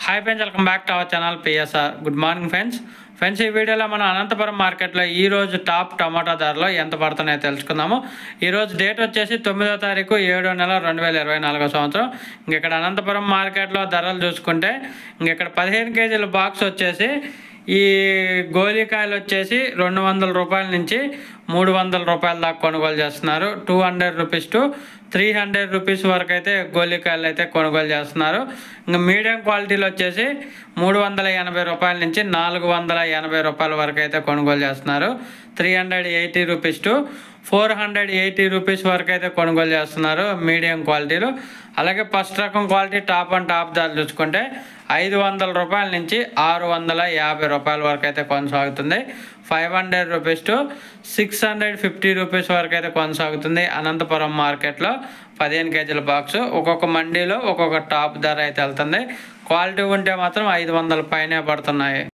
hi friends welcome back to our channel PSR good morning friends friends ఈ వీడియోలో మనం అనంతపురం మార్కెట్లో ఈ రోజు టాప్ టమాటా ధరలు ఎంత పడుతున్నాయో తెలుసుకుందాము ఈ రోజు డేట్ వచ్చేసి తొమ్మిదో తారీఖు ఏడో నెల రెండు వేల ఇరవై నాలుగో సంవత్సరం ఇంక ఇక్కడ అనంతపురం మార్కెట్లో ధరలు చూసుకుంటే ఇంక ఇక్కడ పదిహేను కేజీల బాక్స్ వచ్చేసి ఈ గోలికాయలు వచ్చేసి రెండు వందల రూపాయల నుంచి మూడు వందల రూపాయల దాకా కొనుగోలు చేస్తున్నారు two hundred rupees to three hundred rupees వరకు అయితే గోలికాయలు అయితే కొనుగోలు చేస్తున్నారు ఇంకా మీడియం క్వాలిటీలో వచ్చేసి మూడు వందల ఎనభై రూపాయల నుంచి నాలుగు వందల ఎనభై రూపాయల వరకు అయితే కొనుగోలు చేస్తున్నారు three hundred eighty rupees to four hundred eighty rupees వరకు అయితే కొనుగోలు చేస్తున్నారు మీడియం క్వాలిటీలు అలాగే ఫస్ట్ రకం క్వాలిటీ టాప్ అండ్ టాప్ ధర చూసుకుంటే ఐదు వందల రూపాయల నుంచి ఆరు వందల యాభై రూపాయల వరకు అయితే కొనసాగుతుంది five hundred rupees to six hundred fifty rupees వరకు అయితే కొనసాగుతుంది అనంతపురం మార్కెట్లో పదిహేను కేజీల బాక్స్ ఒక్కొక్క మండీలో ఒక్కొక్క టాప్ ధర అయితే వెళ్తుంది క్వాలిటీ ఉంటే మాత్రం ఐదు వందల పైనే పడుతున్నాయి